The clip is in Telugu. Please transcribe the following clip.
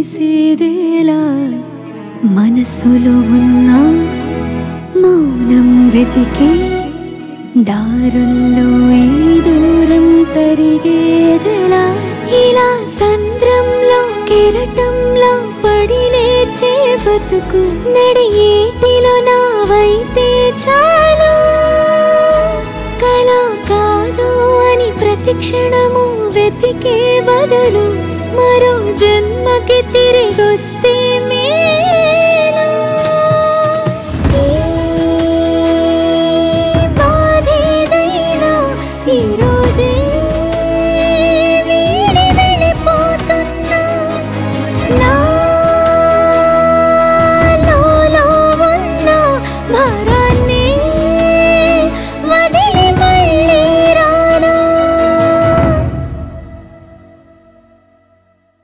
తెలిసేదేలా మనసులో ఉన్న మౌనం వెతికే దారుల్లో ఈ దూరం తరిగేదెలా ఇలా సంద్రంలో కెరటంలో పడి లేచే బతుకు నడియేటిలో నావైతే చాలు కళ కాదు అని ప్రతి క్షణము వెతికే బదులు మరో జన్మకి తిరిగొస్తే